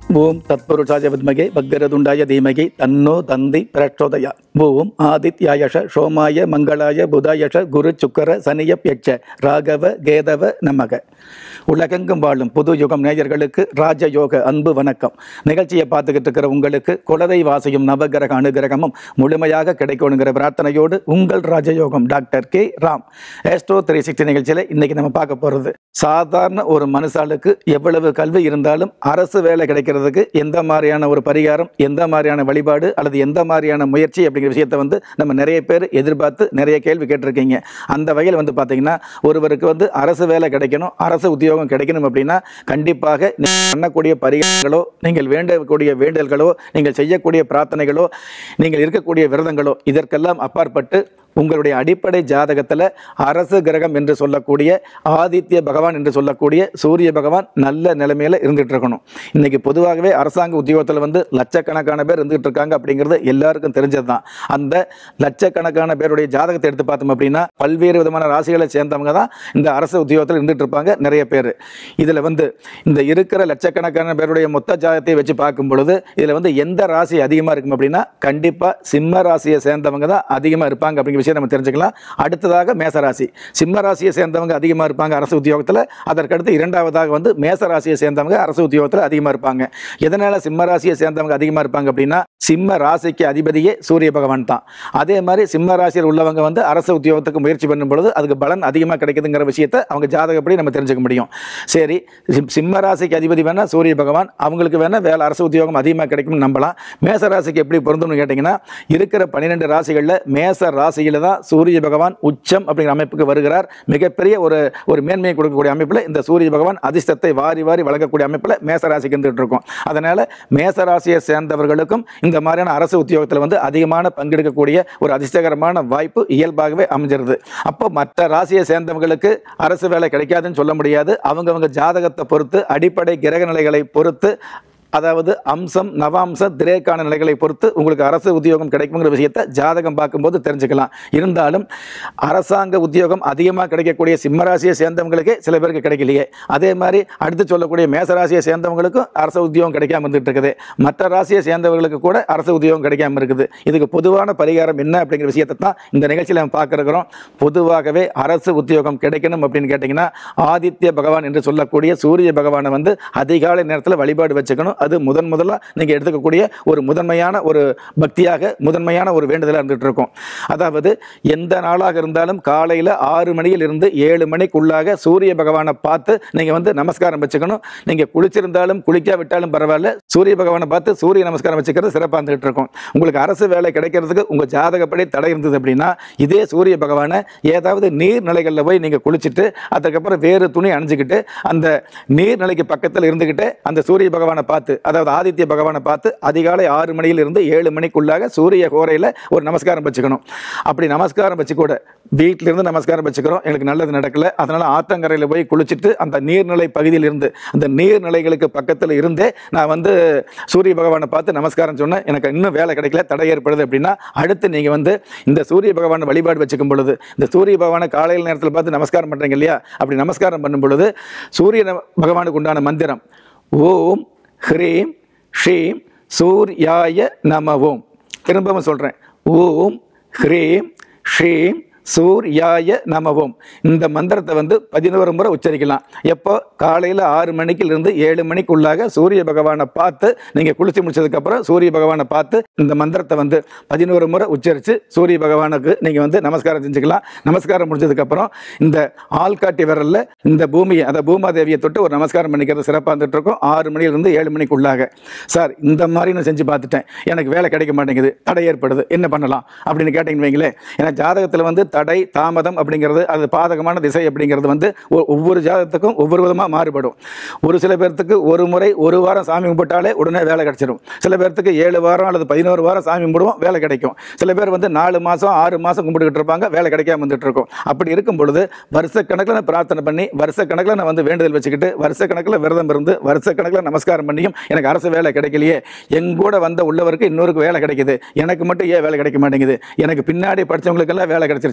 ஓம் தத்புருஷாய வித்மகே பக்கரதுண்டாய தீமகி தன்னோ தந்தி பிரச்சோதயா ஓம் ஆதித்யாயஷ சோமாய மங்களாய புதாயஷ குரு சுக்கர சனியப்யட்ச ராகவ கேதவ நமக உலகெங்கும் வாழும் புது யுகம் நேயர்களுக்கு ராஜயோக அன்பு வணக்கம் நிகழ்ச்சியை பார்த்துக்கிட்டு இருக்கிற உங்களுக்கு குலதை வாசியும் நவகிரக அனுகிரகமும் முழுமையாக கிடைக்கணுங்கிற பிரார்த்தனையோடு உங்கள் ராஜயோகம் doctor K Ram astro three sixty நிகழ்ச்சியில் இன்னைக்கு நம்ம பார்க்க போகிறது சாதாரண ஒரு மனுஷாளுக்கு எவ்வளவு கல்வி இருந்தாலும் அரசு வேலை கிடைக்கிறதுக்கு எந்த மாதிரியான ஒரு பரிகாரம் எந்த மாதிரியான வழிபாடு அல்லது எந்த மாதிரியான முயற்சி அப்படிங்கிற விஷயத்தை வந்து நம்ம நிறைய பேர் எதிர்பார்த்து நிறைய கேள்வி கேட்டிருக்கீங்க அந்த வகையில் வந்து பார்த்தீங்கன்னா ஒருவருக்கு வந்து அரசு வேலை கிடைக்கணும் அரசு உத்தியோகம் கிடைக்கணும் அப்படின்னா கண்டிப்பாக நீங்கள் பண்ணக்கூடிய பரிகாரங்களோ நீங்கள் வேண்டக்கூடிய வேண்டல்களோ நீங்கள் செய்யக்கூடிய பிரார்த்தனைகளோ நீங்கள் இருக்கக்கூடிய விரதங்களோ இதற்கெல்லாம் அப்பாற்பட்டு உங்களுடைய அடிப்படை ஜாதகத்தில் அரசு கிரகம் என்று சொல்லக்கூடிய ஆதித்ய பகவான் என்று சொல்லக்கூடிய சூரிய பகவான் நல்ல நிலைமையில் இருந்துகிட்டு இருக்கணும் இன்னைக்கு பொதுவாகவே அரசாங்க உத்தியோகத்தில் வந்து லட்சக்கணக்கான பேர் இருந்துகிட்டு இருக்காங்க அப்படிங்கிறது எல்லாருக்கும் தெரிஞ்சது தான் அந்த லட்சக்கணக்கான பேருடைய ஜாதகத்தை எடுத்து பார்த்தோம் அப்படின்னா பல்வேறு விதமான ராசிகளை சேர்ந்தவங்க தான் இந்த அரசு உத்தியோகத்தில் இருந்துகிட்டு இருப்பாங்க நிறைய பேர் இதில் வந்து இந்த இருக்கிற லட்சக்கணக்கான பேருடைய மொத்த ஜாதகத்தை வச்சு பார்க்கும் பொழுது இதில் வந்து எந்த ராசி அதிகமாக இருக்கும் அப்படின்னா கண்டிப்பாக சிம்ம ராசியை சேர்ந்தவங்க தான் அதிகமாக இருப்பாங்க அப்படிங்கிற விஷயம் நம்ம தெரிஞ்சுக்கலாம் அடுத்ததாக மேசராசி சிம்ம ராசியை சேர்ந்தவங்க அதிகமாக இருப்பாங்க அரசு உத்தியோகத்தில் அதற்கடுத்து இரண்டாவதாக வந்து மேச ராசியை சேர்ந்தவங்க அரசு உத்தியோகத்தில் அதிகமாக இருப்பாங்க எதனால் சிம்ம ராசியை சேர்ந்தவங்க அதிகமாக இருப்பாங்க அப்படின்னா சிம்ம ராசிக்கு அதிபதியே சூரிய பகவான் தான் அதே மாதிரி சிம்ம ராசியில் உள்ளவங்க வந்து அரசு உத்தியோகத்துக்கு முயற்சி பண்ணும் பொழுது அதுக்கு பலன் அதிகமாக கிடைக்குதுங்கிற விஷயத்தை அவங்க ஜாதகப்படி நம்ம தெரிஞ்சுக்க முடியும் சரி சிம்- சிம்ம ராசிக்கு அதிபதி வேணா சூரிய பகவான் அவங்களுக்கு வேணா வேலை அரசு உத்தியோகம் அதிகமாக கிடைக்கும்னு நம்பலாம் மேச ராசிக்கு எப்படி பொருந்தும்னு கேட்டிங்கன்னா இருக்கிற பன்னிரெண்டு ராசிகளில் மேச ராசியில் தான் சூரிய பகவான் உச்சம் அப்படிங்கிற அமைப்புக்கு வருகிறார் மிகப்பெரிய ஒரு ஒரு மேன்மையை கொடுக்கக்கூடிய அமைப்பில் இந்த சூரிய பகவான் அதிர்ஷ்டத்தை வாரி வாரி வழங்கக்கூடிய அமைப்பில் மேச ராசிக்கு இருந்துகிட்டு இருக்கும் அதனால் மேச ராசியை சேர்ந்தவர்களுக்கும் இந்த மாதிரியான அரசு உத்தியோகத்தில் வந்து அதிகமான பங்கெடுக்கக்கூடிய ஒரு அதிர்ஷ்டகரமான வாய்ப்பு இயல்பாகவே அமைஞ்சிருது அப்போ மற்ற ராசியை சேர்ந்தவங்களுக்கு அரசு வேலை கிடைக்காதுன்னு சொல்ல முடியாது அவங்கவங்க ஜாதகத்தை பொறுத்து அடிப்படை கிரக நிலைகளை பொறுத்து அதாவது அம்சம் நவாம்ச திரேக்கான நிலைகளை பொறுத்து உங்களுக்கு அரசு உத்தியோகம் கிடைக்குங்கிற விஷயத்தை ஜாதகம் பார்க்கும்போது தெரிஞ்சுக்கலாம் இருந்தாலும் அரசாங்க உத்தியோகம் அதிகமாக கிடைக்கக்கூடிய சிம்மராசியை சேர்ந்தவங்களுக்கே சில பேருக்கு கிடைக்கலையே அதே மாதிரி அடுத்து சொல்லக்கூடிய மேசராசியை சேர்ந்தவங்களுக்கும் அரசு உத்தியோகம் கிடைக்காம இருந்துட்டு இருக்குது மற்ற ராசியை சேர்ந்தவர்களுக்கு கூட அரசு உத்தியோகம் கிடைக்காம இருக்குது இதுக்கு பொதுவான பரிகாரம் என்ன அப்படிங்கிற விஷயத்தை தான் இந்த நிகழ்ச்சியில் நம்ம பார்க்குறோம் பொதுவாகவே அரசு உத்தியோகம் கிடைக்கணும் அப்படின்னு கேட்டிங்கன்னா ஆதித்ய பகவான் என்று சொல்லக்கூடிய சூரிய பகவானை வந்து அதிகாலை நேரத்தில் வழிபாடு வச்சுக்கணும் அது முதன் முதலாக நீங்கள் எடுத்துக்கக்கூடிய ஒரு முதன்மையான ஒரு பக்தியாக முதன்மையான ஒரு வேண்டுதலாக இருந்துகிட்டு இருக்கும் அதாவது எந்த நாளாக இருந்தாலும் காலையில் ஆறு மணியில் இருந்து ஏழு மணிக்குள்ளாக சூரிய பகவானை பார்த்து நீங்கள் வந்து நமஸ்காரம் வச்சுக்கணும் நீங்கள் குளிச்சிருந்தாலும் குளிக்காவிட்டாலும் பரவாயில்ல சூரிய பகவானை பார்த்து சூரிய நமஸ்காரம் வச்சுக்கிறது சிறப்பாக இருந்துகிட்டு இருக்கும் உங்களுக்கு அரசு வேலை கிடைக்கிறதுக்கு உங்கள் ஜாதகப்படி தடை இருந்தது அப்படின்னா இதே சூரிய பகவானை ஏதாவது நீர்நிலைகளில் போய் நீங்கள் குளிச்சுட்டு அதுக்கப்புறம் வேறு துணி அணிஞ்சுக்கிட்டு அந்த நீர்நிலைக்கு பக்கத்தில் இருந்துக்கிட்டு அந்த சூரிய பகவானை பார்த்து அதாவது ஆதித்ய பகவானை பார்த்து அதிகாலை ஆறு மணியிலிருந்து ஏழு மணிக்குள்ளாக சூரிய கோரையில் ஒரு நமஸ்காரம் வச்சுக்கணும் அப்படி நமஸ்காரம் வச்சு கூட வீட்டிலிருந்து நமஸ்காரம் வச்சுக்கிறோம் எனக்கு நல்லது நடக்கல அதனால் ஆத்தங்கரையில் போய் குளிச்சுட்டு அந்த நீர்நிலை பகுதியில் இருந்து அந்த நீர்நிலைகளுக்கு பக்கத்தில் இருந்தே நான் வந்து சூரிய பகவானை பார்த்து நமஸ்காரம் சொன்னேன் எனக்கு இன்னும் வேலை கிடைக்கல தடை ஏற்படுது அப்படின்னா அடுத்து நீங்கள் வந்து இந்த சூரிய பகவானை வழிபாடு வச்சுக்கும் பொழுது இந்த சூரிய பகவானை காலையில் நேரத்தில் பார்த்து நமஸ்காரம் பண்ணுறீங்க இல்லையா அப்படி நமஸ்காரம் பண்ணும் பொழுது சூரிய நம- பகவானுக்கு உண்டான மந்திரம் ஓம் ஹ்ரீம் ஷீம் சூர்யாய நம ஓம் திரும்பவும் சொல்கிறேன் ஓம் ஹ்ரீம் ஷீம் சூர்யாய நமவோம் இந்த மந்திரத்தை வந்து பதினோரு முறை உச்சரிக்கலாம் எப்போ காலையில் ஆறு மணிக்கிலிருந்து ஏழு மணிக்குள்ளாக சூரிய பகவானை பார்த்து நீங்கள் குளிச்சு முடிச்சதுக்கப்புறம் சூரிய பகவானை பார்த்து இந்த மந்திரத்தை வந்து பதினோரு முறை உச்சரித்து சூரிய பகவானுக்கு நீங்கள் வந்து நமஸ்காரம் செஞ்சுக்கலாம் நமஸ்காரம் முடிஞ்சதுக்கப்புறம் இந்த ஆள்காட்டி விரலில் இந்த பூமியை அந்த பூமாதேவியை தொட்டு ஒரு நமஸ்காரம் பண்ணிக்கிறது சிறப்பாக இருந்துட்டு இருக்கும் ஆறு மணியிலிருந்து ஏழு மணிக்குள்ளாக சார் இந்த மாதிரி நான் செஞ்சு பார்த்துட்டேன் எனக்கு வேலை கிடைக்க மாட்டேங்குது தடை ஏற்படுது என்ன பண்ணலாம் அப்படின்னு கேட்டீங்கன்னு வைங்களேன் ஏன்னா ஜாதகத்தில் வந்து தடை தாமதம் அப்படிங்கிறது அது பாதகமான திசை அப்படிங்கிறது வந்து ஒ- ஒவ்வொரு ஜாதகத்துக்கும் ஒவ்வொரு விதமாக மாறுபடும் ஒரு சில பேர்த்துக்கு ஒரு முறை ஒரு வாரம் சாமி கும்பிட்டாலே உடனே வேலை கிடைச்சிடும் சில பேர்த்துக்கு ஏழு வாரம் அல்லது பதினோரு வாரம் சாமி கும்பிடுவோம் வேலை கிடைக்கும் சில பேர் வந்து நாலு மாதம் ஆறு மாதம் கும்பிட்டுக்கிட்டு இருப்பாங்க வேலை கிடைக்காம வந்துட்டு இருக்கும் அப்படி இருக்கும் பொழுது வருஷக்கணக்கில் நான் பிரார்த்தனை பண்ணி வருஷக்கணக்கில் நான் வந்து வேண்டுதல் வச்சுக்கிட்டு வருஷக்கணக்கில் விரதம் இருந்து வருஷக்கணக்கில் நமஸ்காரம் பண்ணியும் எனக்கு அரசு வேலை கிடைக்கலையே எங்கூட வந்த உள்ளவருக்கு இன்னொருக்கு வேலை கிடைக்குது எனக்கு மட்டும் ஏன் வேலை கிடைக்க மாட்டேங்குது எனக்கு பின்னாடி படித்தவங்களுக்கெல்லாம் வேலை கிடைச்சிருச்சு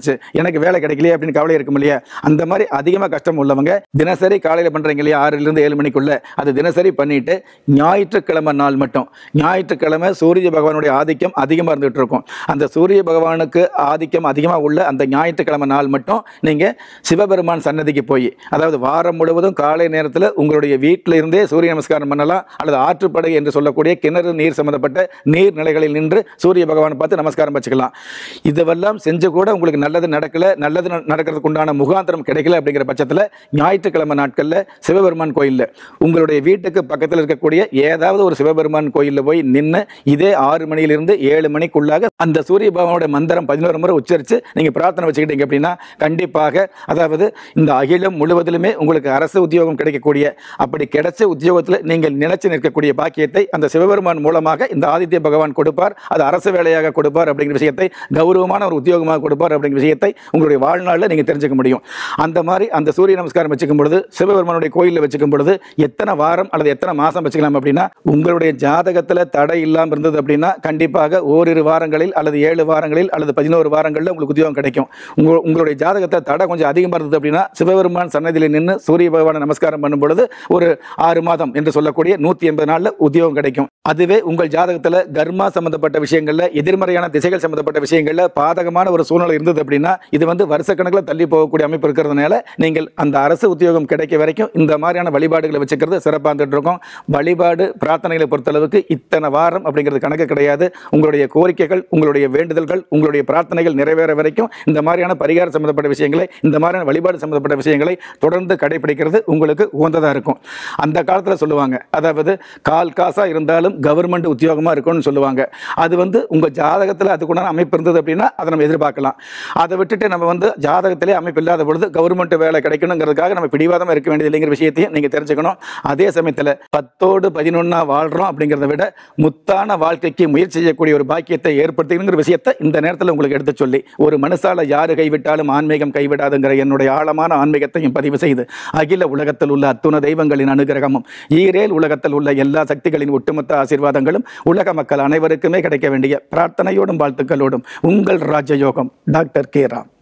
போச்சு எனக்கு வேலை கிடைக்கலையே அப்படின்னு கவலை இருக்கும் இல்லையா அந்த மாதிரி அதிகமாக கஷ்டம் உள்ளவங்க தினசரி காலையில் பண்ணுறீங்க இல்லையா ஆறிலிருந்து ஏழு மணிக்குள்ள அது தினசரி பண்ணிட்டு ஞாயிற்றுக்கிழமை நாள் மட்டும் ஞாயிற்றுக்கிழமை சூரிய பகவானுடைய ஆதிக்கம் அதிகமாக இருந்துகிட்டு இருக்கும் அந்த சூரிய பகவானுக்கு ஆதிக்கம் அதிகமாக உள்ள அந்த ஞாயிற்றுக்கிழமை நாள் மட்டும் நீங்கள் சிவபெருமான் சன்னதிக்கு போய் அதாவது வாரம் முழுவதும் காலை நேரத்தில் உங்களுடைய வீட்டில் இருந்தே சூரிய நமஸ்காரம் பண்ணலாம் அல்லது ஆற்றுப்படை என்று சொல்லக்கூடிய கிணறு நீர் சம்பந்தப்பட்ட நீர்நிலைகளில் நின்று சூரிய பகவானை பார்த்து நமஸ்காரம் வச்சுக்கலாம் இதுவெல்லாம் செஞ்சு கூட உங்களுக்கு நல்லது நடக்கல நல்லது ந- நடக்கிறதுக்கு உண்டான முகாந்திரம் கிடைக்கல அப்படிங்கிற பட்சத்தில் ஞாயிற்றுக்கிழமை நாட்களில் சிவபெருமான் கோயிலில் உங்களுடைய வீட்டுக்கு பக்கத்தில் இருக்கக்கூடிய ஏதாவது ஒரு சிவபெருமான் கோயிலில் போய் நின்று இதே ஆறு மணியிலிருந்து ஏழு மணிக்குள்ளாக அந்த சூரிய பகவானுடைய மந்திரம் பதினோரு முறை உச்சரித்து நீங்கள் பிரார்த்தனை வச்சுக்கிட்டீங்க அப்படின்னா கண்டிப்பாக அதாவது இந்த அகிலம் முழுவதிலுமே உங்களுக்கு அரசு உத்தியோகம் கிடைக்கக்கூடிய அப்படி கிடைச்ச உத்தியோகத்தில் நீங்கள் நிலைச்சு நிற்கக்கூடிய பாக்கியத்தை அந்த சிவபெருமான் மூலமாக இந்த ஆதித்ய பகவான் கொடுப்பார் அது அரசு வேலையாக கொடுப்பார் அப்படிங்கிற விஷயத்தை கௌரவமான ஒரு உத்தியோகமாக கொடுப்பார் அப்படிங்கிற விஷயத்தை உங்களுடைய வாழ்நாளில் நீங்கள் தெரிஞ்சுக்க முடியும் அந்த மாதிரி அந்த சூரிய நமஸ்காரம் வச்சுக்கும் பொழுது சிவபெருமானுடைய கோயிலில் வச்சுக்கும் பொழுது எத்தனை வாரம் அல்லது எத்தனை மாதம் வச்சுக்கலாம் அப்படின்னா உங்களுடைய ஜாதகத்தில் தடை இல்லாமல் இருந்தது அப்படின்னா கண்டிப்பாக ஓரிரு வாரங்களில் அல்லது ஏழு வாரங்களில் அல்லது பதினோரு வாரங்களில் உங்களுக்கு உத்தியோகம் கிடைக்கும் உங்க உங்களுடைய ஜாதகத்தில் தடை கொஞ்சம் அதிகமாக இருந்தது அப்படின்னா சிவபெருமான் சன்னதியில் நின்று சூரிய பகவானை நமஸ்காரம் பண்ணும் பொழுது ஒரு ஆறு மாதம் என்று சொல்லக்கூடிய நூற்றி எண்பது நாளில் உத்தியோகம் கிடைக்கும் அதுவே உங்கள் ஜாதகத்தில் கர்மா சம்பந்தப்பட்ட விஷயங்கள்ல எதிர்மறையான திசைகள் சம்பந்தப்பட்ட விஷயங்கள்ல பாதகமான ஒரு சூழ்நிலை இருந்தது அப்படின்னா இது வந்து வருஷக்கணக்கில் தள்ளி போகக்கூடிய அமைப்பு இருக்கிறதுனால நீங்கள் அந்த அரசு உத்தியோகம் கிடைக்க வரைக்கும் இந்த மாதிரியான வழிபாடுகளை வச்சுக்கிறது சிறப்பாக இருந்துட்டு இருக்கும் வழிபாடு பிரார்த்தனைகளை பொறுத்தளவுக்கு இத்தனை வாரம் அப்படிங்கிறது கணக்கு கிடையாது உங்களுடைய கோரிக்கைகள் உங்களுடைய வேண்டுதல்கள் உங்களுடைய பிரார்த்தனைகள் நிறைவேற வரைக்கும் இந்த மாதிரியான பரிகாரம் சம்பந்தப்பட்ட விஷயங்களை இந்த மாதிரியான வழிபாடு சம்பந்தப்பட்ட விஷயங்களை தொடர்ந்து கடைபிடிக்கிறது உங்களுக்கு உகந்ததாக இருக்கும் அந்த காலத்தில் சொல்லுவாங்க அதாவது கால் காசாக இருந்தாலும் கவர்மெண்ட் உத்தியோகமாக இருக்கும்னு சொல்லுவாங்க அது வந்து உங்கள் ஜாதகத்தில் அதுக்குண்டான அமைப்பு இருந்தது அப்படின்னா அதை நம்ம எதிர்பார்க்கலாம் அதை விட்டுட்டு நம்ம வந்து ஜாதகத்திலே அமைப்பு இல்லாத பொழுது கவர்மெண்ட் வேலை கிடைக்கணுங்கிறதுக்காக நம்ம பிடிவாதமாக இருக்க வேண்டியது இல்லைங்கிற விஷயத்தையும் நீங்கள் தெரிஞ்சுக்கணும் அதே சமயத்தில் பத்தோடு பதினொன்னா வாழ்கிறோம் அப்படிங்கிறத விட முத்தான வாழ்க்கைக்கு முயற்சி செய்யக்கூடிய ஒரு பாக்கியத்தை ஏற்படுத்திக்கணுங்கிற விஷயத்தை இந்த நேரத்தில் உங்களுக்கு எடுத்து சொல்லி ஒரு மனுஷால யாரு கைவிட்டாலும் ஆன்மீகம் கைவிடாதுங்கிற என்னுடைய ஆழமான ஆன்மீகத்தையும் பதிவு செய்து அகில உலகத்தில் உள்ள அத்துண தெய்வங்களின் அனுகிரகமும் ஈரேல் உலகத்தில் உள்ள எல்லா சக்திகளின் ஒட்டுமொத்த ஆசீர்வாதங்களும் உலக மக்கள் அனைவருக்குமே கிடைக்க வேண்டிய பிரார்த்தனையோடும் வாழ்த்துக்களோடும் உங்கள் ராஜயோகம் டாக்டர் கே ராம்